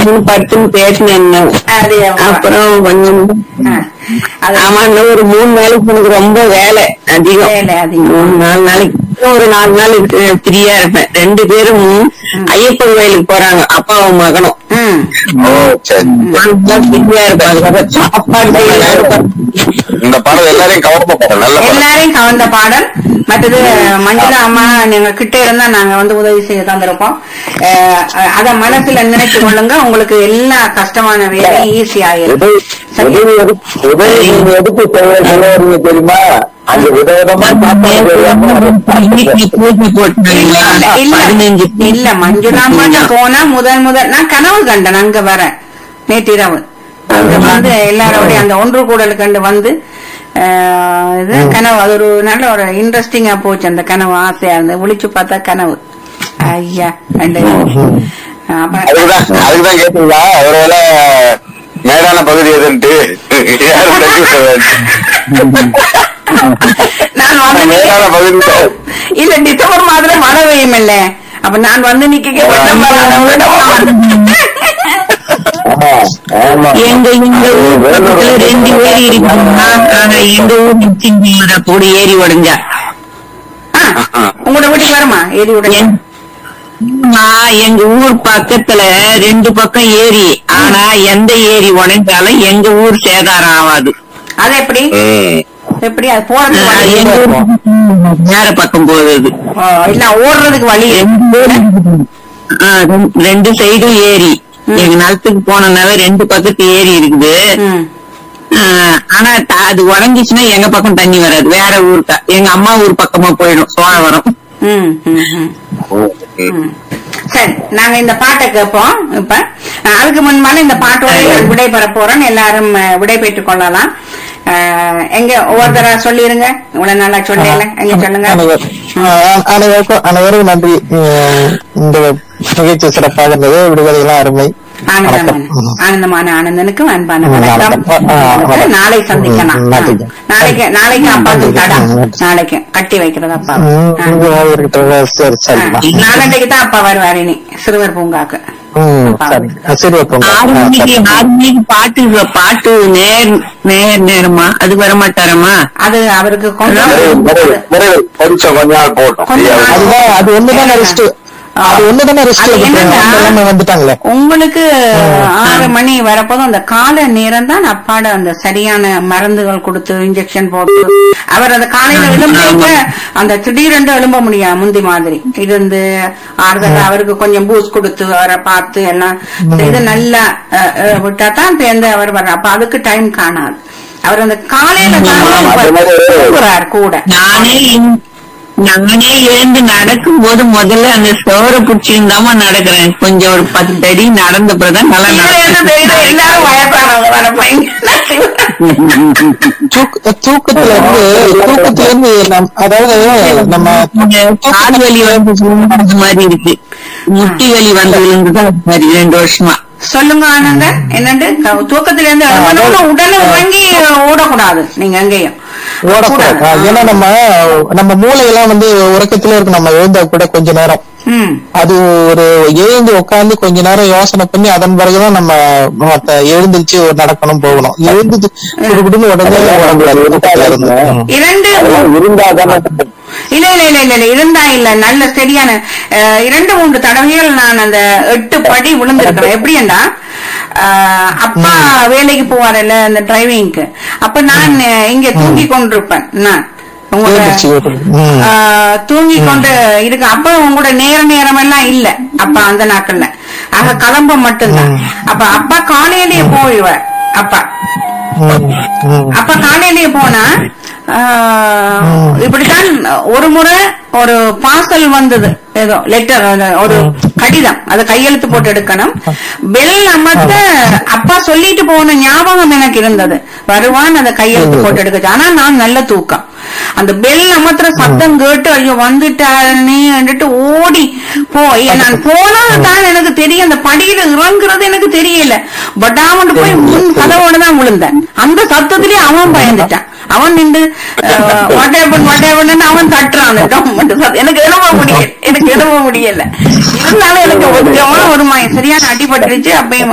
மூணு பத்துன்னு பேசினேன் அது ஆமா. அப்புறம் கொஞ்சம் ஆ, அது ஆமா இன்னும் ஒரு மூணு நாளைக்கு எனக்கு ரொம்ப வேலை அதிகம் வேலை அதிகம். மூணு நாலு நாளைக்கு இன்னும் ஒரு நாலு நாள் ஃப்ரீயா இருப்பேன் ரெண்டு பேரும் ஐயப்பன் கோயிலுக்கு போறாங்க அப்பாவும் மகனும் ம் ஓ சரி நாலு நாள் ஃப்ரீயா இருப்பேன் அதுக்கப்புறம் சாப்பாடு செய்யலாம் இருப்பேன். இந்த படம் எல்லாரையும் கவர்ந்த படம் நல்ல படம் எல்லாரையும் கவர்ந்த பாடல் மற்றது மஞ்சுளா அம்மா நீங்க கிட்ட இருந்தா நாங்க வந்து உதவி செய்ய தந்திருப்போம் அஹ், அத மனசுல நினைச்சு கொள்ளுங்க உங்களுக்கு எல்லா கஷ்டமான வேலையும் ஈஸி ஆயிரும் உதவி சரி. உதவி எதுக்கு உதவி நீங்க எதுக்கு செய்ய சொல்லுவீங்க தெரியுமா அந்த விதவிதமா சாப்பாடு தெரியாம இன்னைக்கு பூஜை போட்டாங்களா இல்ல பதினஞ்சு இல்ல மஞ்சுளா அம்மா போனா முதல் முதல் நான் கனவு கண்டேன் அங்க வரேன் நேற்றிரவு அங்க வந்து எல்லாரோடைய அந்த ஒன்று கூடல் கண்டு வந்து அஹ், இது கனவு அது ஒரு நல்ல ஒரு இன்ட்ரெஸ்டிங்கா போச்சு அந்த கனவு ஆசையா இருந்து விழிச்சு பார்த்தா கனவு ஐயா ரெண்டு அப்புறம் அதுக்குதான் அதுக்குதான் கேட்டீங்களா ஒருவேளை மேடான பகுதி எதுன்ட்டு யாரும் தெரிவிக்க வேண்டும். நான் வந்து மேடான பகுதி தான். இல்ல டிசம்பர் மாதம் மழை பெய்யும் இல்ல அப்ப நான் வந்து நிக்க ஆமா, ஆமா. எங்க எங்க ஊர் பக்கத்துல ரெண்டு ஏரி இருக்குன்னா ஆனா எங்க ஊர் நிச்சயங்கள கூட ஏரி உடைஞ்சா உங்களோட வீட்டுக்கு வருமா ஏரி உடனே என்- ஆமா, எங்க ஊர் பக்கத்துல ரெண்டு பக்கம் ஏரி ஆனா எந்த ஏரி உடைஞ்சாலும் எங்க ஊர் சேதாரம் ஆகாது அது எப்படி ம். எப்படி அது போறதுக்கு ஆஹ், வழி எங்க ஊர் வேற பக்கம் போகுது ஓ, இல்ல ஓடுறதுக்கு வழி ரெண்டு ஊர் ஆஹ், ரெண்டு- ரெண்டு சைடும் ஏரி எங்க நிலத்துக்கு போனனால ரெண்டு பக்கத்து ஏரி இருக்குது ம். ஆஹ், ஆனா த- அது உடஞ்சிச்சுன்னா எங்க பக்கம் தண்ணி வராது வேற ஊருக்கா எங்க அம்மா ஊர் பக்கமா போயிடும் சோழவரம் ம், ம், ம். ம். ம். சரி நாங்க இந்த பாட்டை கேட்போம் இப்ப அஹ், அதுக்கு முன்பால இந்த பாட்டோட நான் விடை பெற போறேன் எல்லாரும் அஹ், விடை பெற்றுக் கொள்ளலாம் அஹ், எங்க ஒவ்வொருத்தரா சொல்லிருங்க இவ்வளவு நாளா சொல்லல எங்க சொல்லுங்க அனைவர்- ஆஹ் அனைவருக்கும் அனைவருக்கும் நன்றி உம் இந்த நிகழ்ச்சி சிறப்பாக இருந்தது விடுவதையெல்லாம் அருமை ஆனந்தமான வணக்கம். ஆனந்தமான ஆனந்தனுக்கும் அன்பான ம், வணக்கம் வணக்கம். ஆ, ஆ, வணக்கம். நாளை சந்திக்கலாம் ம், நன்றி. ஆ. நாளைக்கு நாளைக்கு அப்பாவுக்கு தடா ம். நாளைக்கு கட்டி வைக்கிறது அப்பா உம் இங்க இருக்கிறது சரி சரிம்மா நாளைக்கு தான் அப்பா வருவாரு இனி சிறுவர் பூங்காக்கு உம் சரி சரி வைப்போங்க ஆறு ஆ, மணிக்கு சரி. ஆறு மணிக்கு பாட்டு பாட்டு நேர் நேர் நேரமா அது வர மாட்டாரம்மா அது அவருக்கு கொஞ்சம் விரைவில், விரைவில், விரைவில். கொஞ்சம் கொஞ்ச நாள் போட்டோம் கொஞ்ச நாள். அதுதான் அது ஒண்ணுதானே ரெஸ்ட் அது ஒண்ணுதானே ரெஸ்ட் அது என்னன்னா, எல்லாமே வந்துட்டாங்களே உங்களுக்கு ஆறு மணி வரப்போதும் அந்த கால நேரம் தான் அப்பாட அந்த சரியான மருந்துகள் கொடுத்து இன்ஜெக்ஷன் போட்டு அவர் அந்த காலையில எழும்ப அந்த திடீரென்று எழும்ப முடியாது முந்தி மாதிரி இருந்து ஆறுதல் அவருக்கு கொஞ்சம் பூஸ்ட் கொடுத்து அவரை பார்த்து எல்லாம் இது நல்லா அஹ், அஹ், விட்டா தான் சேர்ந்து அவர் வர்ற அப்ப அதுக்கு டைம் காணாது அவர் அந்த காலையில தான் ஆமா, அது மாதிரி- தூங்குறார் கூட நானே இந்- நானே எழுந்து நடக்கும் போது முதல்ல அந்த சோரை பிடிச்சிருந்தாம நடக்கிறேன் கொஞ்சம் ஒரு பத்து அடி நடந்த பிறகுதான் நல்லா இதுல என்ன தெரியுது? எல்லாரும் வயசானவங்க வர பையன் தூக்க- தூக்கத்துல இருந்து தூக்கத்துல இருந்து நம் அதாவது நம்ம நடக்கிறேன் கால் வலி வந்து விழுந்தது மாதிரி இருக்கு முட்டி வலி வந்து விழுந்துதான் அது மாதிரி ரெண்டு வருஷமா சொல்லுங்க ஆனந்த என்னண்டு க- தூக்கத்துல இருந்து எழுந்தோன்னு உடனே வாங்கி ஓடக்கூடாது நீங்க எங்கேயும் ஓடக்கூடாது கூடாது. ஏன்னா நம்ம நம்ம மூளையெல்லாம் வந்து உறக்கத்துல இருக்கு நம்ம எழுந்தா கூட கொஞ்ச நேரம் ம் அது ஒரு எழுந்து உட்கார்ந்து கொஞ்ச நேரம் யோசனை பண்ணி அதன் பிறகுதான் நம்ம மத்த எழுந்திருச்சு நடக்கணும் போகணும் எழுந்து குடுகுடுன்னு உடனே உடம்பு தூக்கத்துல இருந்து. ம். இரண்டு அதெல்லாம் இருந்தா தானே இல்ல இல்ல இல்ல இல்ல இல்ல இருந்தா இல்ல நல்ல சரியான அஹ், இரண்டு மூன்று தடவைகள் நான் அந்த எட்டு படி விழுந்திருக்கிறேன் எப்படின்னா அஹ், அப்பா வேலைக்கு போவார்ல அந்த டிரைவிங்க்கு அப்ப நான் அஹ், இங்க தூங்கி கொண்டிருப்பேன் நான் உங்களோட எழுந்திருச்சு ம். ஆஹ், தூங்கி கொண்டு இருக்கு அப்ப உங்களோட நேர நேரம் எல்லாம் இல்ல அப்ப அந்த நாட்கள்ல ஆக கிளம்ப மட்டும்தான் அப்ப அப்பா காலையிலேயே போயிடுவார் அப்பா ம். ம். அப்ப காலையிலேயே போனா ஆஹ், இப்படித்தான் ஒரு முறை ஒரு பார்சல் வந்தது ஏதோ லெட்டர் ஒரு கடிதம் அதை கையெழுத்து போட்டு எடுக்கணும் பெல் அமர்த்த அப்பா சொல்லிட்டு போன ஞாபகம் எனக்கு இருந்தது வருவான் அதை கையெழுத்து போட்டு எடுக்க ஆனா நான் நல்ல தூக்கம் அந்த பெல் அமர்த்துற சத்தம் கேட்டு ஐயோ வந்துட்டாருன்னு ஓடி போய் நான் போனா தான் எனக்கு தெரியும் அந்த படியில இறங்குறது எனக்கு தெரியல பட்டாமட்டு போய் முன் கதவோட தான் விழுந்தேன் அந்த சத்தத்திலேயே அவன் பயந்துட்டான் அவன் நின்று வாட்டேபன் வாட்டேபன் அவன் தட்டுறான் அந்த டம்முன்னு சத்தம். எனக்கு எழும்ப முடியல எனக்கு எழும்ப முடியல இருந்தாலும் எனக்கு கொஞ்சமா ஒரு மா- சரியான அடிபட்டுருச்சு அப்பயும்